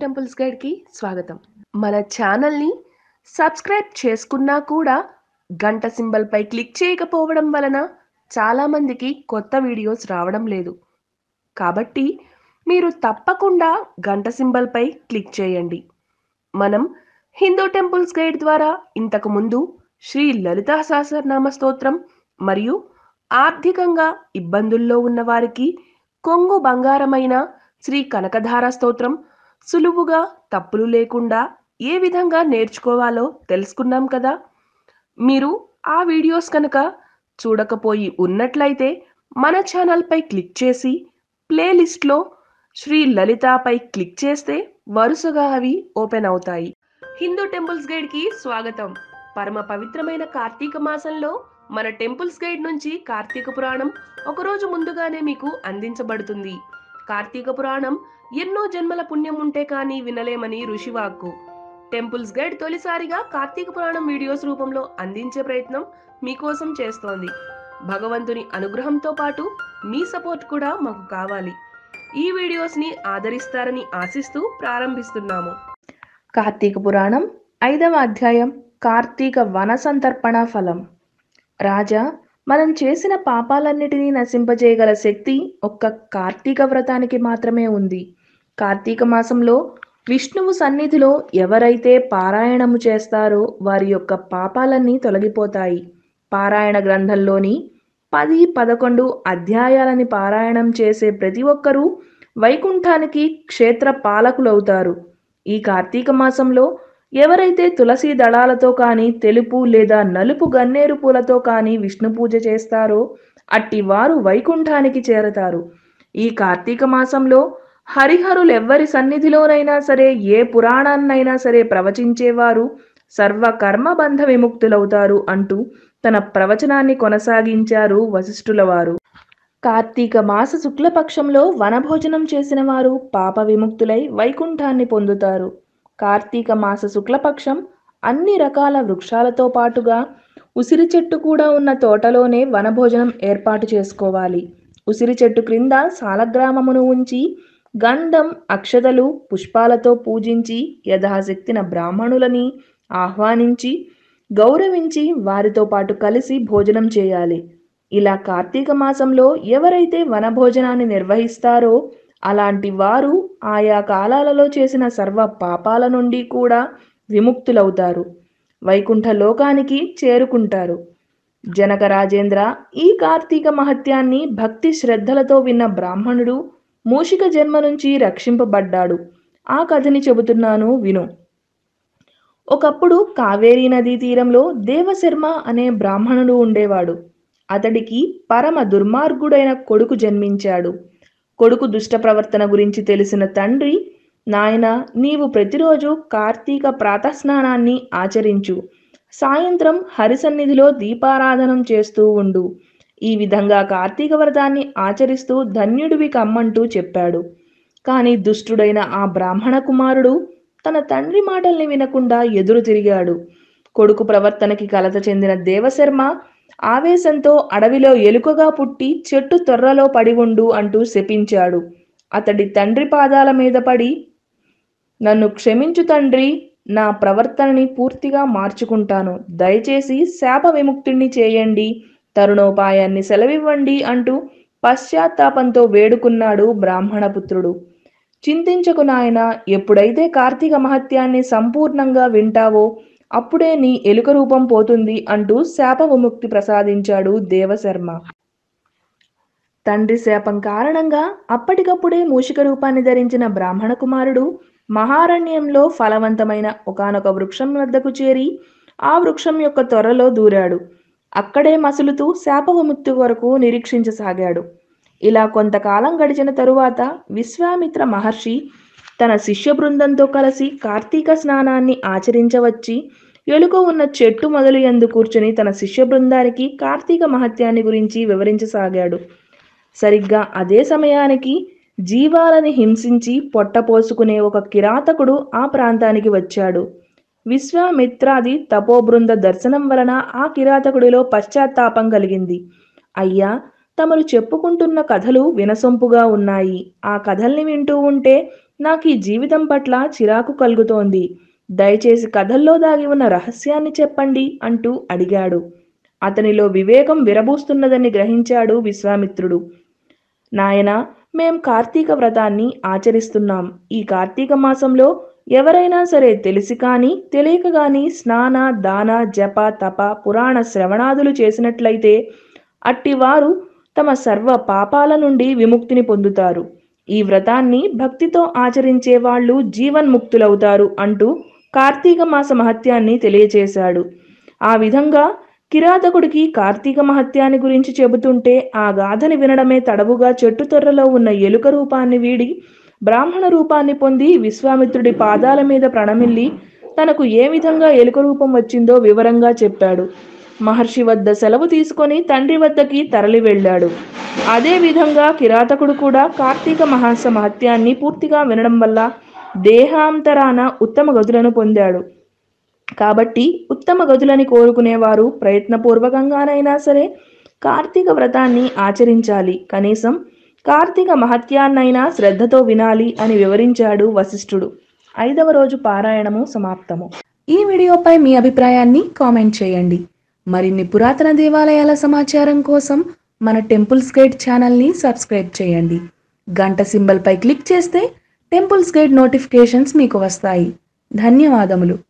temples గైడ్కి స్వాగతం మన ఛానల్ని సబ్స్క్రైబ్ చేసుకున్నా కూడా గంట సింబల్పై క్లిక్ చేయకపోవడం వలన చాలామందికి కొత్త వీడియోస్ రావడం లేదు కాబట్టి మీరు తప్పకుండా గంట సింబల్పై క్లిక్ చేయండి మనం హిందూ టెంపుల్స్ గైడ్ ద్వారా ఇంతకు ముందు శ్రీ లలితా సహస్రనామ స్తోత్రం మరియు ఆర్థికంగా ఇబ్బందుల్లో ఉన్న వారికి కొంగు బంగారమైన శ్రీ కనకధార స్తోత్రం సులువుగా తప్పులు లేకుండా ఏ విధంగా నేర్చుకోవాలో తెలుసుకున్నాం కదా మీరు ఆ వీడియోస్ కనుక చూడకపోయి ఉన్నట్లయితే మన ఛానల్పై క్లిక్ చేసి ప్లేలిస్ట్లో శ్రీ లలితాపై క్లిక్ చేస్తే వరుసగా అవి ఓపెన్ అవుతాయి హిందూ టెంపుల్స్ గైడ్కి స్వాగతం పరమ పవిత్రమైన కార్తీక మాసంలో మన టెంపుల్స్ గైడ్ నుంచి కార్తీక పురాణం ఒకరోజు ముందుగానే మీకు అందించబడుతుంది కార్తీక పురాణం ఎన్నో జన్మల పుణ్యం ఉంటే కానీ వినలేమని ఋషివాక్కు టెంపుల్స్ గైడ్ తొలిసారిగా కార్తీక పురాణం వీడియోస్ రూపంలో అందించే ప్రయత్నం మీకోసం చేస్తోంది భగవంతుని అనుగ్రహంతో పాటు మీ సపోర్ట్ కూడా మాకు కావాలి ఈ వీడియోస్ని ఆదరిస్తారని ఆశిస్తూ ప్రారంభిస్తున్నాము కార్తీక పురాణం ఐదవ అధ్యాయం కార్తీక వన సంతర్పణ ఫలం రాజా మనం చేసిన పాపాలన్నిటినీ నశింపజేయగల శక్తి ఒక్క కార్తీక వ్రతానికి మాత్రమే ఉంది కార్తీక మాసంలో విష్ణువు సన్నిధిలో ఎవరైతే పారాయణము చేస్తారో వారి యొక్క పాపాలన్నీ తొలగిపోతాయి పారాయణ గ్రంథంలోని పది పదకొండు అధ్యాయాలని పారాయణం చేసే ప్రతి ఒక్కరూ వైకుంఠానికి క్షేత్ర పాలకులవుతారు ఈ కార్తీక మాసంలో ఎవరైతే తులసి దళాలతో కానీ తెలుపు లేదా నలుపు గన్నేరు పూలతో కానీ విష్ణు పూజ చేస్తారో అట్టి వారు వైకుంఠానికి చేరతారు ఈ కార్తీక మాసంలో హరిహరులు ఎవ్వరి సన్నిధిలోనైనా సరే ఏ పురాణాన్నైనా సరే ప్రవచించేవారు సర్వ కర్మబంధ విముక్తులవుతారు అంటూ తన ప్రవచనాన్ని కొనసాగించారు వశిష్ఠుల వారు కార్తీక మాస శుక్లపక్షంలో వనభోజనం చేసిన వారు పాప విముక్తులై వైకుంఠాన్ని పొందుతారు కార్తీక మాస శుక్లపక్షం అన్ని రకాల వృక్షాలతో పాటుగా ఉసిరి చెట్టు కూడా ఉన్న తోటలోనే వనభోజనం ఏర్పాటు చేసుకోవాలి ఉసిరి చెట్టు క్రింద సాలగ్రామమును ఉంచి గంధం అక్షతలు పుష్పాలతో పూజించి యథాశక్తిన బ్రాహ్మణులని ఆహ్వానించి గౌరవించి వారితో పాటు కలిసి భోజనం చేయాలి ఇలా కార్తీక మాసంలో ఎవరైతే వనభోజనాన్ని నిర్వహిస్తారో అలాంటి వారు ఆయా కాలాలలో చేసిన సర్వ పాపాల నుండి కూడా విముక్తులవుతారు వైకుంఠ లోకానికి చేరుకుంటారు జనక రాజేంద్ర ఈ కార్తీక మహత్యాన్ని భక్తి శ్రద్ధలతో విన్న బ్రాహ్మణుడు మూషిక జన్మ నుంచి రక్షింపబడ్డాడు ఆ కథని చెబుతున్నాను విను ఒకప్పుడు కావేరీ నదీ తీరంలో దేవశర్మ అనే బ్రాహ్మణుడు ఉండేవాడు అతడికి పరమ దుర్మార్గుడైన కొడుకు జన్మించాడు కొడుకు దుష్ట ప్రవర్తన గురించి తెలిసిన తండ్రి నాయన నీవు ప్రతిరోజు కార్తీక ప్రాతస్నానాన్ని ఆచరించు సాయంత్రం హరిసన్నిధిలో దీపారాధనం చేస్తూ ఉండు ఈ విధంగా కార్తీక వ్రతాన్ని ఆచరిస్తూ ధన్యుడివి కమ్మంటూ చెప్పాడు కానీ దుష్టుడైన ఆ బ్రాహ్మణ కుమారుడు తన తండ్రి మాటల్ని వినకుండా ఎదురు తిరిగాడు కొడుకు ప్రవర్తనకి కలత చెందిన దేవశర్మ ఆవేశంతో అడవిలో ఎలుకగా పుట్టి చెట్టు తొర్రలో పడి ఉండు అంటూ శపించాడు అతడి తండ్రి పాదాల మీద పడి నన్ను క్షమించు తండ్రి నా ప్రవర్తనని పూర్తిగా మార్చుకుంటాను దయచేసి శాప విముక్తుణ్ణి చేయండి తరుణోపాయాన్ని సెలవివ్వండి అంటూ పశ్చాత్తాపంతో వేడుకున్నాడు బ్రాహ్మణపుత్రుడు చింతించకు నాయన ఎప్పుడైతే కార్తీక మహత్యాన్ని సంపూర్ణంగా వింటావో అప్పుడే నీ ఎలుక రూపం పోతుంది అంటూ శాప విముక్తి ప్రసాదించాడు దేవశర్మ తండ్రి శాపం కారణంగా అప్పటికప్పుడే మూషిక రూపాన్ని ధరించిన బ్రాహ్మణ కుమారుడు మహారణ్యంలో ఫలవంతమైన ఒకానొక వృక్షం వద్దకు చేరి ఆ వృక్షం యొక్క త్వరలో దూరాడు అక్కడే మసులుతూ శాప విముక్తి కొరకు నిరీక్షించసాగాడు ఇలా కొంతకాలం గడిచిన తరువాత విశ్వామిత్ర మహర్షి తన శిష్య బృందంతో కలిసి కార్తీక స్నానాన్ని ఆచరించవచ్చి ఎలుక ఉన్న చెట్టు మొదలు ఎందు కూర్చుని తన శిష్య బృందానికి కార్తీక మహత్యాన్ని గురించి వివరించసాగాడు సరిగ్గా అదే సమయానికి జీవాలని హింసించి పొట్టపోసుకునే ఒక కిరాతకుడు ఆ ప్రాంతానికి వచ్చాడు విశ్వామిత్రాది తపోబృంద దర్శనం వలన ఆ కిరాతకుడిలో పశ్చాత్తాపం కలిగింది అయ్యా తమరు చెప్పుకుంటున్న కథలు వినసొంపుగా ఉన్నాయి ఆ కథల్ని వింటూ ఉంటే నాకు ఈ జీవితం పట్ల చిరాకు కలుగుతోంది దయచేసి కథల్లో దాగి ఉన్న రహస్యాన్ని చెప్పండి అంటూ అడిగాడు అతనిలో వివేకం విరబూస్తున్నదని గ్రహించాడు విశ్వామిత్రుడు నాయనా మేం కార్తీక వ్రతాన్ని ఆచరిస్తున్నాం ఈ కార్తీక మాసంలో ఎవరైనా సరే తెలిసి కానీ తెలియక కానీ స్నాన దాన జప తప పురాణ శ్రవణాదులు చేసినట్లయితే అట్టివారు తమ సర్వ పాపాల నుండి విముక్తిని పొందుతారు ఈ వ్రతాన్ని భక్తితో ఆచరించే వాళ్ళు జీవన్ముక్తులవుతారు అంటూ కార్తీక మాస మహత్యాన్ని తెలియచేశాడు ఆ విధంగా కిరాతకుడికి కార్తీక మహత్యాన్ని గురించి చెబుతుంటే ఆ గాథని వినడమే తడవుగా చెట్టు తొర్రలో ఉన్న ఎలుక రూపాన్ని వీడి బ్రాహ్మణ రూపాన్ని పొంది విశ్వామిత్రుడి పాదాల మీద ప్రణమిల్లి తనకు ఏ విధంగా ఎలుక రూపం వచ్చిందో వివరంగా చెప్పాడు మహర్షి వద్ద సెలవు తీసుకొని తండ్రి వద్దకి తరలి వెళ్ళాడు అదే విధంగా కిరాతకుడు కూడా కార్తీక మహాస మహత్యాన్ని పూర్తిగా వినడం వల్ల దేహాంతరాన ఉత్తమ గతులను పొందాడు కాబట్టి ఉత్తమ గతులని కోరుకునేవారు ప్రయత్నపూర్వకంగానైనా సరే కార్తీక వ్రతాన్ని ఆచరించాలి కనీసం కార్తీక మహత్యాన్నైనా శ్రద్ధతో వినాలి అని వివరించాడు వశిష్ఠుడు ఐదవ రోజు పారాయణము సమాప్తము ఈ వీడియోపై మీ అభిప్రాయాన్ని కామెంట్ చేయండి మరిన్ని పురాతన దేవాలయాల సమాచారం కోసం మన టెంపుల్స్ గైడ్ ఛానల్ని సబ్స్క్రైబ్ చేయండి గంట సింబల్పై క్లిక్ చేస్తే టెంపుల్స్ గైడ్ నోటిఫికేషన్స్ మీకు వస్తాయి ధన్యవాదములు